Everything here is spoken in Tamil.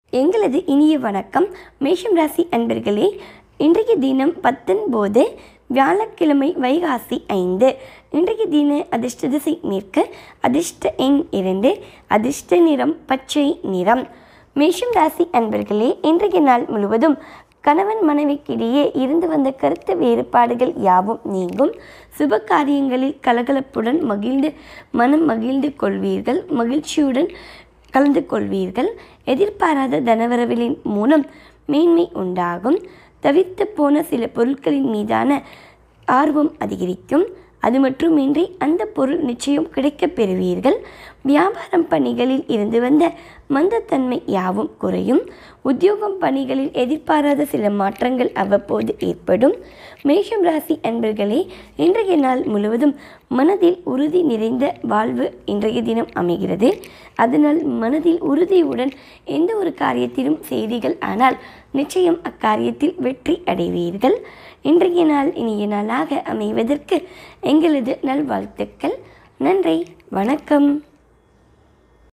எங்களது இனிய வணக்கம் மேஷம் ராசி அன்பர்களே இன்றைய தினம் பத்தொன்பது வியாழக்கிழமை வைகாசி ஐந்து இன்றைய தின அதிர்ஷ்ட திசை மேற்கு அதிர்ஷ்ட எண் இரண்டு அதிர்ஷ்ட நிறம் பச்சை நிறம் மேஷம் ராசி அன்பர்களே இன்றைய நாள் முழுவதும் கணவன் மனைவிக்கிடையே இருந்து வந்த கருத்து வேறுபாடுகள் யாவும் நீங்கும் சுப காரியங்களில் கலகலப்புடன் மகிழ்ந்து மனம் மகிழ்ந்து கொள்வீர்கள் மகிழ்ச்சியுடன் கலந்து கொள்வீர்கள் எதிர்பாராத தனவரவுகளின் மூலம் மேன்மை உண்டாகும் தவிர்த்து போன சில பொருட்களின் மீதான ஆர்வம் அதிகரிக்கும் அது மட்டுமின்றி அந்த பொருள் நிச்சயம் கிடைக்கப் பெறுவீர்கள் வியாபாரம் பணிகளில் இருந்து வந்த மந்தத்தன்மை யாவும் குறையும் உத்தியோகம் பணிகளில் எதிர்பாராத சில மாற்றங்கள் அவ்வப்போது ஏற்படும் மேஷம் ராசி அன்பர்களே இன்றைய நாள் முழுவதும் மனதில் உறுதி நிறைந்த வாழ்வு இன்றைய தினம் அமைகிறது அதனால் மனதில் உறுதியுடன் எந்த ஒரு காரியத்திலும் செய்தீர்கள் ஆனால் நிச்சயம் அக்காரியத்தில் வெற்றி அடைவீர்கள் இன்றைய நாள் இனிய நாளாக அமைவதற்கு எங்களது நல்வாழ்த்துக்கள் நன்றி வணக்கம்